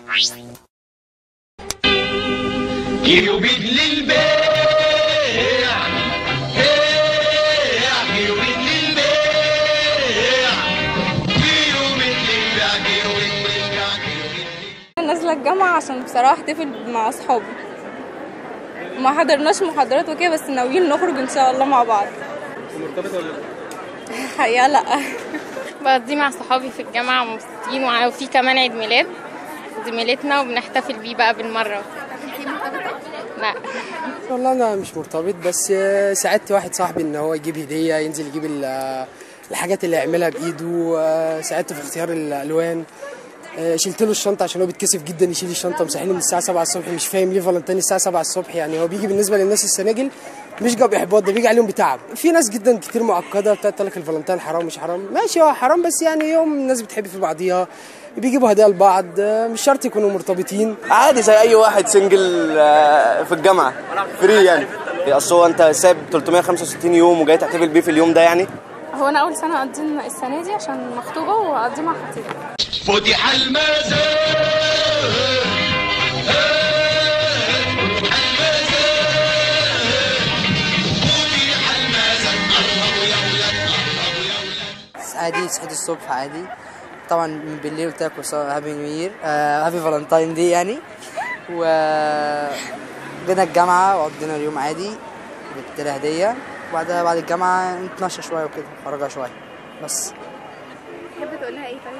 يوبيد للبيع يوبيد للبيع يوبيد للبيع يوبيد للبيع نازلة الجامعة عشان بصراحة احتفل مع أصحابي ما حضرناش محاضرات وكده بس ناويين نخرج إن شاء الله مع بعض مرتبطة ولا لا؟ الحقيقة لأ بقضيه مع صحابي في الجامعة مبسوطين وع- وفي كمان عيد ميلاد زميلتنا وبنحتفل بيه بقى بالمرة لا والله انا مش مرتبط بس آه، ساعدت واحد صاحبي ان هو يجيب هديه ينزل يجيب ال- آه، الحاجات اللي يعملها بايده آه، ساعدته في اختيار الالوان آه، شلت له الشنطه عشان هو بيتكسف جدا يشيل الشنطه مصحيني من الساعه 7 الصبح مش فاهم ليه فالنتين الساعه 7 الصبح يعني هو بيجي بالنسبه للناس السناجل مش جاب احباط ده بيجي عليهم بتعب في ناس جدا كتير معقده بتاعت لك الفالنتين حرام مش حرام ماشي هو حرام بس يعني يوم الناس بتحب في بعضيها بيجيبوا هدايا لبعض آه، مش شرط يكونوا مرتبطين عادي زي اي واحد سنجل آه، في الجامعه فري يعني اصل هو انت ساب 365 يوم وجاي تحتفل بيه في اليوم ده يعني هو أنا أول سنة أقضي السنة دي عشان مخطوبة وأقضي مع خطيبي فتح المزاد عادي صحيت الصبح عادي طبعا من بالليل قلت لك هابي نيو يير هابي فالنتاين دي يعني و جينا الجامعة وقضينا اليوم عادي جبت لها هدية وبعدها بعد الجامعة نتمشى شوية وكده نخرجها شوية بس تحب تقول لها إيه طيب؟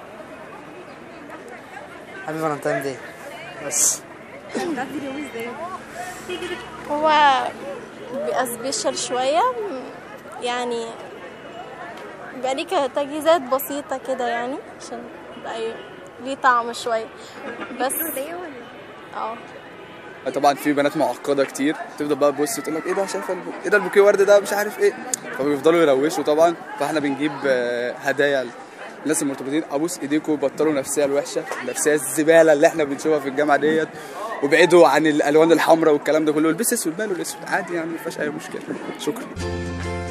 هابي فالنتاين دي بس هتقضي اليوم إزاي؟ هو بيبقى سبيشال شوية يعني بيبقى ليه تجهيزات بسيطة كده يعني عشان يبقى ي- ليه طعم شوية بس اه طبعا في بنات معقده كتير تفضل بقى تبص تقول لك ايه ده شايفه الب- ايه ده البوكيه ورد ده مش عارف ايه فبيفضلوا يروشوا طبعا فاحنا بنجيب آه، هدايا الناس المرتبطين ابوس ايديكم بطلوا النفسيه الوحشه النفسيه الزباله اللي احنا بنشوفها في الجامعه ديت وابعدوا عن الالوان الحمراء والكلام ده كله البس اسود ماله الاسود عادي يعني ما فيهاش اي مشكله شكرا